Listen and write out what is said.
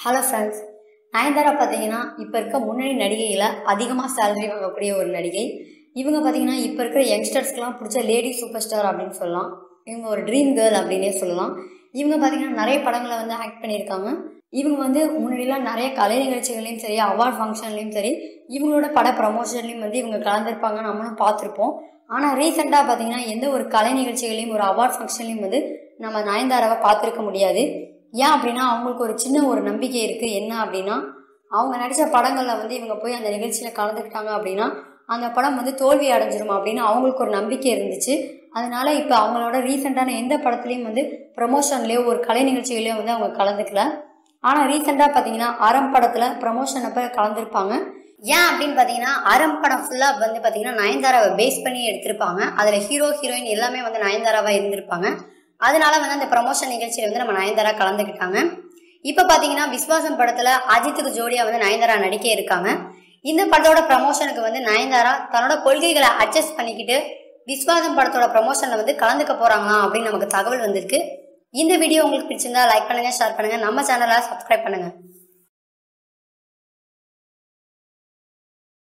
hello friends Nayanthara பார்த்தீங்கன்னா இப்போ இருக்க முன்னணி நடிகையில் அதிகமாக சேலரி வாங்கக்கூடிய ஒரு நடிகை இவங்க பார்த்தீங்கன்னா இப்போ இருக்கிற யங்ஸ்டர்ஸ்க்குலாம் பிடிச்ச லேடி சூப்பர் ஸ்டார் அப்படின்னு சொல்லலாம் இவங்க ஒரு ட்ரீம் கேர்ள் அப்படின்னே சொல்லலாம் இவங்க பார்த்தீங்கன்னா நிறைய படங்களை வந்து ஆக்ட் பண்ணியிருக்காங்க இவங்க வந்து முன்னாடிலாம் நிறைய கலை நிகழ்ச்சிகள்லையும் சரி அவார்ட் ஃபங்க்ஷன்லையும் சரி இவங்களோட பட ப்ரமோஷன்லையும் வந்து இவங்க கலந்துருப்பாங்க நம்மளும் பார்த்துருப்போம் ஆனால் ரீசெண்டாக பார்த்தீங்கன்னா எந்த ஒரு கலை நிகழ்ச்சிகளையும் ஒரு அவார்ட் ஃபங்க்ஷன்லையும் வந்து நம்ம நயன்தாராவை பார்த்துருக்க முடியாது ஏன் அப்படின்னா அவங்களுக்கு ஒரு சின்ன ஒரு நம்பிக்கை இருக்குது என்ன அப்படின்னா அவங்க நடித்த படங்களில் வந்து இவங்க போய் அந்த நிகழ்ச்சியில் கலந்துக்கிட்டாங்க அப்படின்னா அந்த படம் வந்து தோல்வி அடைஞ்சிரும் அப்படின்னு அவங்களுக்கு ஒரு நம்பிக்கை இருந்துச்சு அதனால இப்போ அவங்களோட ரீசெண்டான எந்த படத்துலையும் வந்து ப்ரமோஷன்லேயோ ஒரு கலை நிகழ்ச்சிகளையோ வந்து அவங்க கலந்துக்கல ஆனால் ரீசெண்டாக பார்த்தீங்கன்னா அறம் படத்தில் ப்ரமோஷன் அப்போ கலந்துருப்பாங்க ஏன் அப்படின்னு பார்த்தீங்கன்னா அறம் படம் ஃபுல்லாக வந்து பார்த்தீங்கன்னா நயன்தாராவை பேஸ் பண்ணி எடுத்திருப்பாங்க அதில் ஹீரோ ஹீரோயின் எல்லாமே வந்து நயன்தாராவாக இருந்திருப்பாங்க அதனால வந்து அந்த ப்ரமோஷன் நிகழ்ச்சியில் வந்து நம்ம நயன்தாரா கலந்துக்கிட்டாங்க இப்போ பார்த்தீங்கன்னா விஸ்வாசம் படத்தில் அஜித்துக்கு ஜோடியாக வந்து நயன்தாரா நடிக்க இருக்காங்க இந்த படத்தோட ப்ரமோஷனுக்கு வந்து நயன்தாரா தன்னோட கொள்கைகளை அட்ஜஸ்ட் பண்ணிக்கிட்டு விஸ்வாசம் படத்தோட ப்ரமோஷனில் வந்து கலந்துக்க போகிறாங்களாம் அப்படின்னு நமக்கு தகவல் வந்திருக்கு இந்த வீடியோ உங்களுக்கு பிடிச்சிருந்தா லைக் பண்ணுங்கள் ஷேர் பண்ணுங்கள் நம்ம சேனலை சப்ஸ்கிரைப் பண்ணுங்கள்